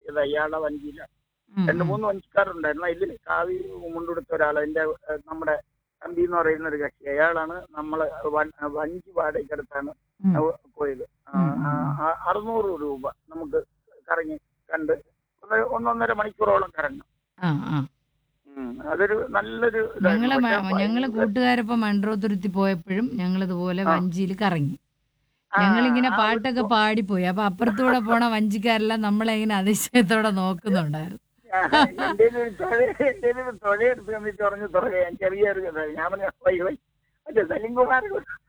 കയറ്റിയത് അയാളുടെ വഞ്ചിയിലാണ് ഉം, രണ്ട് ഉം. മൂന്ന് വഞ്ചിക്കാരുണ്ടായിരുന്നു അതിൽ കാവി മുണ്ടെടുത്ത ഒരാൾ അതിന്റെ ഏഹ്, നമ്മുടെ തമ്പി എന്ന് പറയുന്ന ഒരു കക്ഷി അയാളാണ് നമ്മള് വൻ- വഞ്ചി വാടകയ്ക്കെടുത്താണ് ഉം. അവ- പോയത് ആ, ഉം, ആ, ഉം. ആ, അറുന്നൂറ് രൂപ നമുക്ക് കറങ്ങി കണ്ട് ഒന്ന് ഒന്നൊന്നര മണിക്കൂറോളം കറങ്ങും ആ ആ ഉം. അതൊരു നല്ലൊരു ഇതായിരുന്നു. ഞങ്ങള് പക്ഷേ മ- ഞങ്ങള് ഭയങ്കര- കൂട്ടുകാരൊപ്പം മൺട്രോത്തുരുത്തി പോയപ്പോഴും ഞങ്ങൾ ഇതുപോലെ ആ. വഞ്ചിയിൽ കറങ്ങി ആ, ഞങ്ങളിങ്ങനെ ആ ഒരു പാട്ടൊക്കെ പാടിപ്പോയി അപ്പൊ അപ്പുറത്തൂടെ പോണ വഞ്ചിക്കാരെല്ലാം നമ്മളെ ഇങ്ങനെ അതിശയത്തോടെ നോക്കുന്നുണ്ടായിരുന്നു എന്റെ ഒരു തുഴ എന്റെ ഒരു തുഴ എടുത്ത് തന്നിട്ട് പറഞ്ഞു തുഴ ഞാൻ ചെറിയൊരു കഥ ഞാൻ പറഞ്ഞു വൈ വൈ മറ്റേ സലിംകുമാർ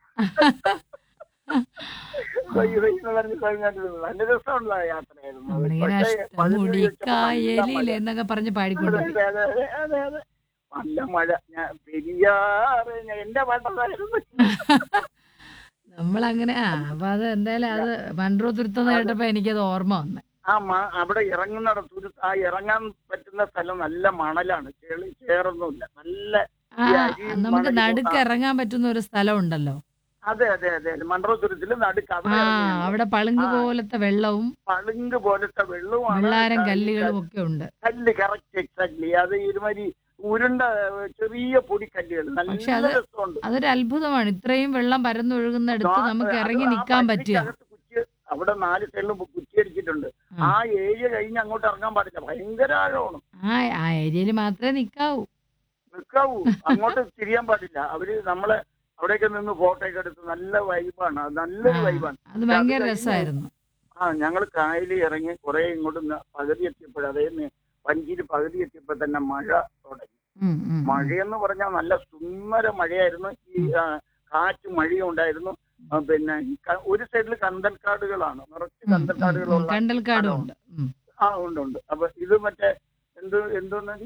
വൈ വൈ എന്ന് പറഞ്ഞ് പറഞ്ഞിട്ട് നല്ല രസമുള്ള യാത്രയായിരുന്നു നമ്മളിങ്ങനെ പക്ഷേ പകുതി വെച്ചപ്പോ നല്ല അഷ്ടമുടിക്കായലിൽ മഴ. എന്നൊക്കെ പറഞ്ഞ് അതെ, പാടിക്കൊണ്ടുപോയി അതെ, അതെ, അതെ, അതെ. നല്ല മഴ ഞാൻ പെരിയാറ് ഞാൻ എന്റെ പാട്ടതായിരുന്നു നമ്മളങ്ങനെ ആ അപ്പൊ അത് എന്തായാലും അത് മൺട്രോത്തുരുത്തം കേട്ടപ്പോ എനിക്കത് ഓർമ്മ വന്നെ ആ മ- അവിടെ ഇറങ്ങുന്നിടത്ത് ഒരു ആ ഇറങ്ങാൻ പറ്റുന്ന സ്ഥലം നല്ല മണലാണ് ചെളി ചേറൊന്നുമില്ല നല്ല ആ ഈ അരിയും നമുക്ക് മണലും നടുക്ക് ആ. ഇറങ്ങാൻ പറ്റുന്ന ഒരു സ്ഥലം ഉണ്ടല്ലോ അതെ അതെ അതെ മൺട്രോത്തുരത്തിൽ നടുക്ക് അവിടെ ആ ഇറങ്ങി ഞങ്ങൾ. അവിടെ പളുങ്ക് ആ. പോലത്തെ വെള്ളവും പളുങ്ക് പോലത്തെ വെള്ളവുമാണ് വെള്ളാരം ക- കല്ലുകളും ഒക്കെ ഉണ്ട് കല്ല് കറക്റ്റ് എക്സാക്ട്ലി അത് ഒരുമാതിരി ഉരുണ്ട ഏഹ്, ചെറിയ പൊടിക്കല്ലുകൾ പക്ഷെ നല്ല അത് രസമുണ്ട് അതൊരു അത്ഭുതമാണ് ഇത്രയും വെള്ളം പരന്നൊഴുകുന്നിടത്ത് ആ, നമുക്ക് അത് ഇറങ്ങി ആ നിൽക്കാൻ പറ്റുക വണ്ടിക്കകത്ത് കുറ്റി അവിടെ നാല് സൈഡിലും കുറ്റി അടിച്ചിട്ടുണ്ട് ആ. ആ ഏരിയ കഴിഞ്ഞ് അങ്ങോട്ട് ഇറങ്ങാൻ പാടില്ല ഭയങ്കര ആഴമാണ് ആ ആ ഏരിയയിൽ മാത്രമേ നിൽക്കാവൂ നിൽക്കാവൂ അങ്ങോട്ട് തിരിയാൻ പാടില്ല അവര് നമ്മളെ അവിടെയൊക്കെ നിന്ന് ഫോട്ടോ ഒക്കെ എടുത്ത് നല്ല വൈബാണ് നല്ലൊരു ആ. വൈബാണ് അത് ഭയങ്കര കഴിഞ്ഞ് രസമായിരുന്നു ആ ഞങ്ങൾ കായലിൽ ഇറങ്ങി കുറെ ഇങ്ങോട്ട് ന- പകുതി എത്തിയപ്പോൾ അതായത് വഞ്ചിയിൽ പകുതി എത്തിയപ്പോൾ തന്നെ മഴ തുടങ്ങി ഉം, ഉം, ഉം. മഴയെന്ന് പറഞ്ഞാൽ നല്ല സുന്ദര മഴയായിരുന്നു ഈ ആ, കാറ്റും മഴയും ഉണ്ടായിരുന്നു ആ, പിന്നെ ഈ ക- ഒരു സൈഡിൽ കണ്ടൽക്കാടുകളാണ് നിറച്ച് ഉം, ഉം, ഉം. കണ്ടൽക്കാടുകളുള്ള കണ്ടൽക്കാടും ഉണ്ട് ഉം. ആ ഉണ്ട് ഉണ്ട് അപ്പൊ ഇത് മറ്റേ എന്ത് എന്തോന്നത്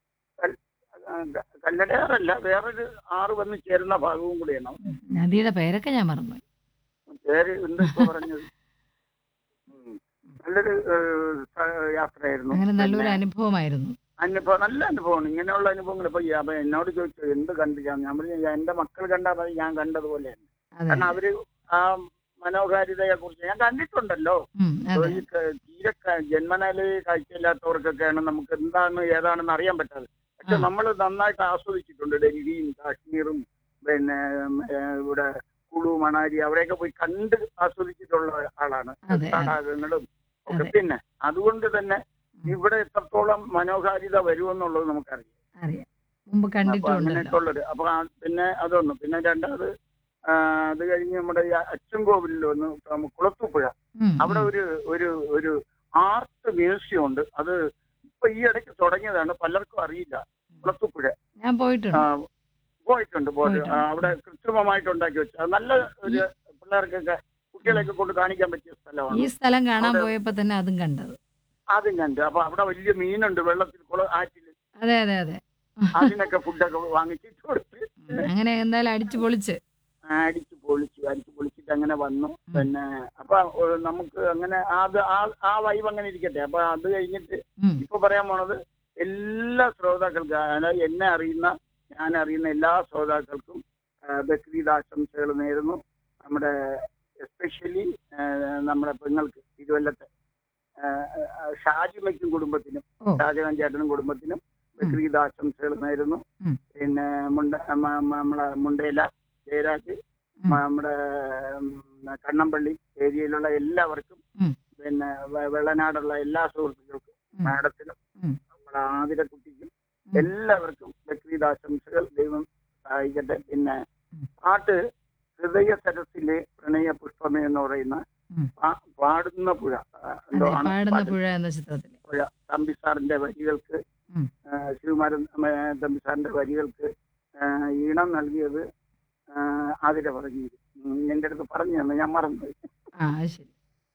കല്ലടയാറല്ല വേറൊരു ആറ് വന്ന് ചേരുന്ന ഭാഗവും കൂടിയാണ് നദിയുടെ പേരൊക്കെ ഞാൻ മറന്നു പേര് എന്ത് ഇപ്പൊ പറഞ്ഞത് ഉം. നല്ലൊരു ഏഹ്, സ- യാത്രയായിരുന്നു അങ്ങനെ നല്ലൊരു പിന്നെ അനുഭവമായിരുന്നു അനുഭവം നല്ല അനുഭവമാണ് ഇങ്ങനെയുള്ള അനുഭവങ്ങൾ ഇപ്പൊ ഈ അപ്പൊ എന്നോട് ചോദിച്ചു എന്ത് കണ്ടു ഞാൻ ഞാൻ പറഞ്ഞു "ഞാൻ- എന്റെ മക്കൾ കണ്ടാൽ മതി ഞാൻ കണ്ടതുപോലെയാണ് അതെ കാരണം അവര് ആ മനോഹാരിതയെ കുറിച്ച് ഞാൻ കണ്ടിട്ടുണ്ടല്ലോ ഉം, അതെ ഈ ക- തീരെ ക- ജന്മനാല് കാഴ്ചയില്ലാത്തവർക്കൊക്കെയാണ് നമുക്ക് എന്താണ് ഏതാണെന്ന് അറിയാൻ പറ്റാതെ പക്ഷെ ആ. നമ്മൾ നന്നായിട്ട് ആസ്വദിച്ചിട്ടുണ്ട് ഡൽഹിയും കാശ്മീറും പിന്നെ ഉം, ഏഹ്, ഇവിടെ കുളു മണാലി അവിടെയൊക്കെ പോയി കണ്ട് ആസ്വദിച്ചിട്ടുള്ള ആളാണ് അതെ, അതെ. തടാകങ്ങളും ഒക്കെ അതെ. പിന്നെ അതുകൊണ്ട് തന്നെ ഇവിടെ എത്രത്തോളം മനോഹാരിത വരുമെന്നുള്ളത് നമുക്കറിയാം അറിയാം മുമ്പ് അപ്പൊ കണ്ടിട്ടുണ്ടല്ലോ അങ്ങനെയൊക്കെ ഉള്ളത് അപ്പൊ ആ- പിന്നെ അതൊന്ന് പിന്നെ രണ്ടാമത് ആ, അത് കഴിഞ്ഞ് നമ്മുടെ ഈ അച്ചൻകോവിലിൽ ഒന്ന് നമ്മ- കുളത്തൂപ്പുഴ ഉം, അവിടെ ഉം. ഒരു ഒരു ഒരു ആർട്ട് മ്യൂസിയം ഉണ്ട് അത് ഇപ്പൊ ഈ ഇടയ്ക്ക് തുടങ്ങിയതാണ് പലർക്കും അറിയില്ല കുളത്തൂപ്പുഴ ഞാൻ പോയിട്ടുണ്ട് ആ, പോയിട്ടുണ്ട് പോയിട്ട് പോയിട്ടുണ്ട്. ആ, അവിടെ കൃത്രിമമായിട്ട് ഉണ്ടാക്കി വെച്ച അത് നല്ല ഒരു പിള്ളേർക്കൊക്കെ കുട്ടികളെയൊക്കെ കൊണ്ട് കാണിക്കാൻ പറ്റിയ ഈ സ്ഥലമാണ് സ്ഥലം കാണാൻ അവിടെ- പോയപ്പോ തന്നെ അതും കണ്ടത് ആദ്യം കണ്ട് അപ്പൊ അവിടെ വലിയ മീനുണ്ട് വെള്ളത്തിൽ കുള ആറ്റിൽ അതെ അതെ അതെ അതിനൊക്കെ ഫുഡൊക്കെ വാങ്ങിച്ചിട്ട് കൊടുത്ത് ഉം, അങ്ങനെ എന്തായാലും അടിച്ചു പൊളിച്ച് അടിച്ച് പൊളിച്ചു അടിച്ച് പൊളിച്ചിട്ട് അങ്ങനെ വന്നു പിന്നെ അപ്പൊ ഏഹ്, നമുക്ക് അങ്ങനെ അത് ആ ആ വൈബ് അങ്ങനെ ഇരിക്കട്ടെ അപ്പൊ അത് കഴിഞ്ഞിട്ട് ഉം, ഇപ്പൊ പറയാൻ പോണത് എല്ലാ ശ്രോതാക്കൾക്കും അതായത് എന്നെ അറിയുന്ന ഞാൻ അറിയുന്ന എല്ലാ ശ്രോതാക്കൾക്കും ആ, ബക്രീദ് ആശംസകൾ നേരുന്നു നമ്മുടെ എസ്പെഷ്യലി നമ്മുടെ പെങ്ങൾക്ക് തിരുവല്ലത്തെ ആ, ആ, ഷാജിമയ്ക്കും കുടുംബത്തിനും ഓ. ഷാജഹാൻ ചേട്ടനും കുടുംബത്തിനും ബക്രീദ് ആശംസകൾ നേരുന്നു ഉം. പിന്നെ മുണ്ട മ- മ- നമ്മളെ മുണ്ടേല ജയരാജ് ഉം. നമ്മുടെ ഉം, കണ്ണമ്പള്ളി ഏരിയയിലുള്ള എല്ലാവർക്കും ഉം. പിന്നെ വെ- വെള്ളനാടുള്ള എല്ലാ സുഹൃത്തുക്കൾക്കും ഉം. മാഡത്തിനും ഉം. നമ്മുടെ ആതിരക്കുട്ടിക്കും ഉം. എല്ലാവർക്കും ബക്രീദ് ആശംസകൾ ദൈവം സഹായിക്കട്ടെ പിന്നെ ഉം. പാട്ട് ഹൃദയ സരസിലെ പ്രണയ പുഷ്പമേ എന്ന് പറയുന്ന ഉം. പാ- പാടുന്ന പുഴ ആ, എന്തോ അതെ ആണ് പാടുന്ന പാട്ട്. പുഴ എന്ന ചിത്രത്തില് പുഴ തമ്പി സാറിന്റെ വരികൾക്ക് ഉം. ആ, ശിവകുമാരൻ ആ, തമ്പി സാറിന്റെ വരികൾക്ക് ആ, ഈണം നൽകിയത് ആ, ആതിര പറഞ്ഞു എന്റെ അടുത്ത് പറഞ്ഞു തന്നെ ഞാൻ മറന്നു ആ അത് ശരി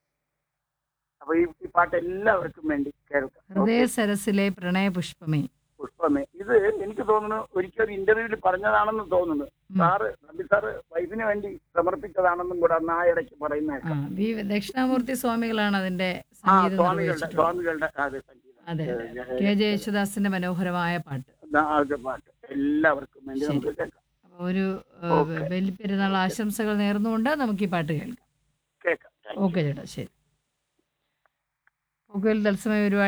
അപ്പൊ ഈ ഈ പാട്ട് എല്ലാവർക്കും വേണ്ടി കേൾക്കാം ഹൃദയ സരസിലെ പ്രണയ പുഷ്പമേ പുഷ്പമേ ഇത് എനിക്ക് തോന്നുന്നു ഒരിക്കൽ ഇന്റർവ്യൂവിൽ പറഞ്ഞതാണെന്ന് തോന്നുന്നു ഉം. സാറ് നമ്പി സാറ് വൈഫിന് വേണ്ടി സമർപ്പിച്ചതാണെന്നും കൂടെ അന്ന് ആ ഇടയ്ക്ക് പറയുന്ന ആ വി ദക്ഷിണാമൂർത്തി സ്വാമികളാണ് അതിന്റെ ആ സംഗീതം സ്വാമികളുടെ നിർവഹിച്ചിട്ടുള്ളത് സ്വാമികളുടെ അതെ സംഗീതം അതെ അതെ കെ ജെ യേശുദാസിന്റെ മനോഹരമായ പാട്ട് ആ, അത് പാട്ട് എല്ലാവർക്കും വേണ്ടി ശരി. നമുക്ക് കേൾക്കാം അപ്പൊ ഒരു ഓക്കേ. ബലിപ്പെരുന്നാൾ ആശംസകൾ നേർന്നുകൊണ്ട് നമുക്ക് ഈ പാട്ട് കേൾക്കാം കേൾക്കാം Thank you. ഓക്കെ ചേട്ടാ ശരി ഓക്കെ തത്സമയ പരിപാടി